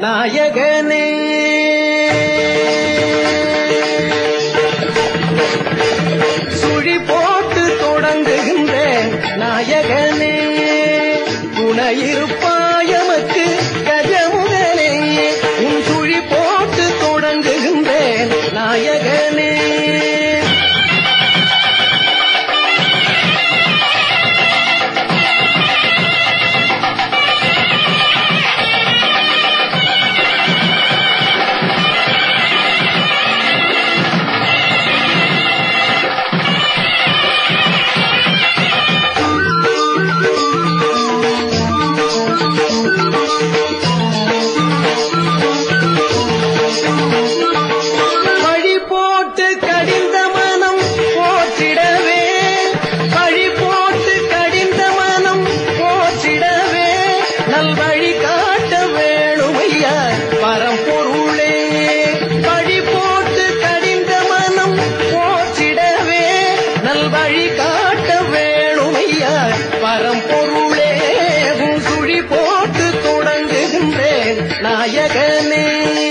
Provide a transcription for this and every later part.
நாயகனே சுழி போட்டு தொடங்குகின்றேன் நாயகனே துணையிருப்பாயமக்கு கஜமுகனே உன் சுழி போட்டு தொடங்குகின்றேன் நாயகனே பழி போட்டு கடிந்த மனம் போற்றிடவே பழி போட்டு கடிந்த மனம் போற்றிடவே நல்வழி காட்ட வேணுமையா பரம்பொருளே பழி போட்டு கடிந்த மனம் போற்றிடவே நல்வழி காட்ட வேணுமையா பரம்பொருளே உன் சுழி போட்டு தொடங்குகின்றேன் நாயகனே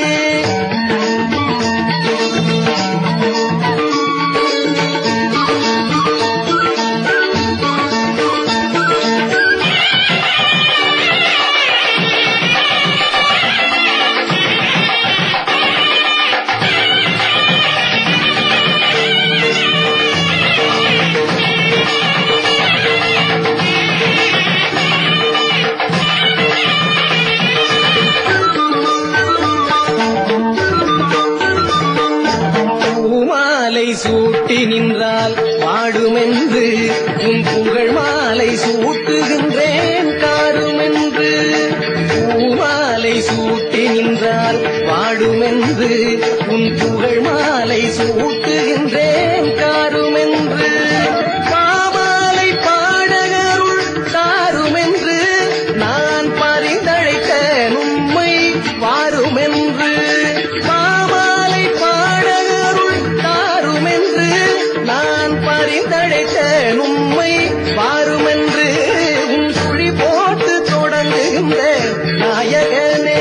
பூமாலை சூட்டி நின்றால் பாடுமென்று உன் புகழ் மாலை சூட்டுகின்றேன் காருமென்று பூமாலை சூட்டி நின்றால் பாடுமென்று உன் புகழ் மாலை சூட்டுகின்றேன் காருமென்று பாமாலை பாடகருள் தாருமென்று நான் பரிந்தழைத்த உம்மை வாருமென்று பாமாலை பாடகருள் தாருமென்று நான் பரிந்தழைத்த உம்மை வாருமென்று உன் சுழி போட்டு தொடங்குகின்ற நாயகனே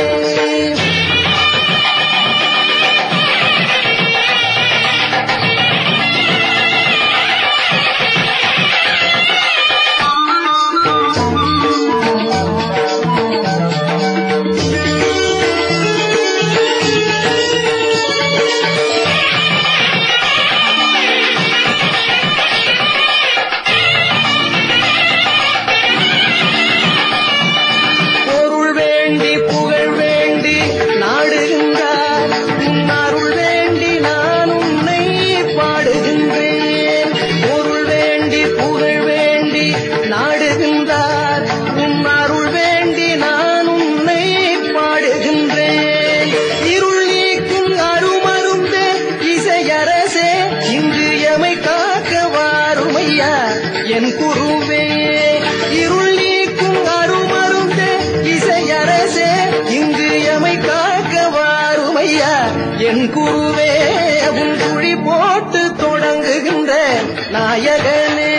பொருள் வேண்டி புகழ் வேண்டி நாடுகின்றார் உன் அருள் வேண்டி நான் உன்னை பாடுகின்றேன் பொருள் வேண்டி புகழ் வேண்டி நாடுகின்றார் உன் அருள் வேண்டி நான் உன்னை பாடுகின்றேன் இருள் நீக்கும் அருமருந்தே இசையரசே இன்று எமை காக்க வாருமையா என் குருவே இருள் நீக்கும் அருமருந்தே இசையரசே இங்கு எமை காக்க வாருமையா என் குருவே உன் குழி போட்டு தொடங்குகின்ற நாயகனே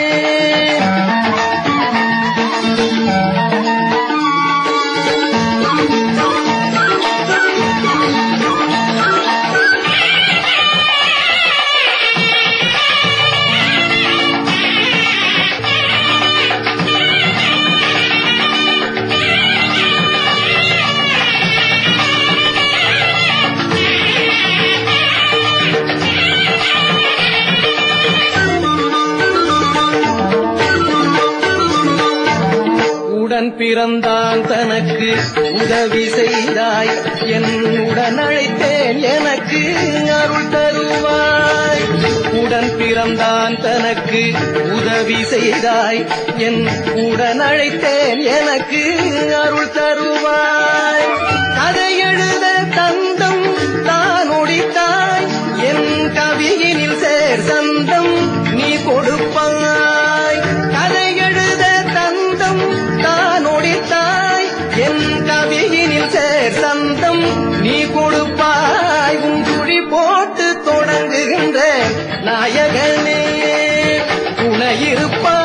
உடன் பிறந்தான் தனக்கு உதவி செய்தாய் என் உடன் அழைத்தேன் எனக்கு அருள் தருவாய் உடன் பிறந்தான் தனக்கு உதவி செய்தாய் என் உடன் அழைத்தேன் எனக்கு அருள் தருவாய் கதை எழுத தந்தம் தான் ஒடித்தாய் என் கவியினில் சேர் சந்தம் நீ கொடுப்பாய் கதை எழுத தந்தம் தான் ஒடித்தாய் என் கவியினில் சேர் சந்தம் நீ கொடுப்பாய் உன் குழி போட்டு தொடங்குகின்ற நாயகனே துணையிருப்பாய்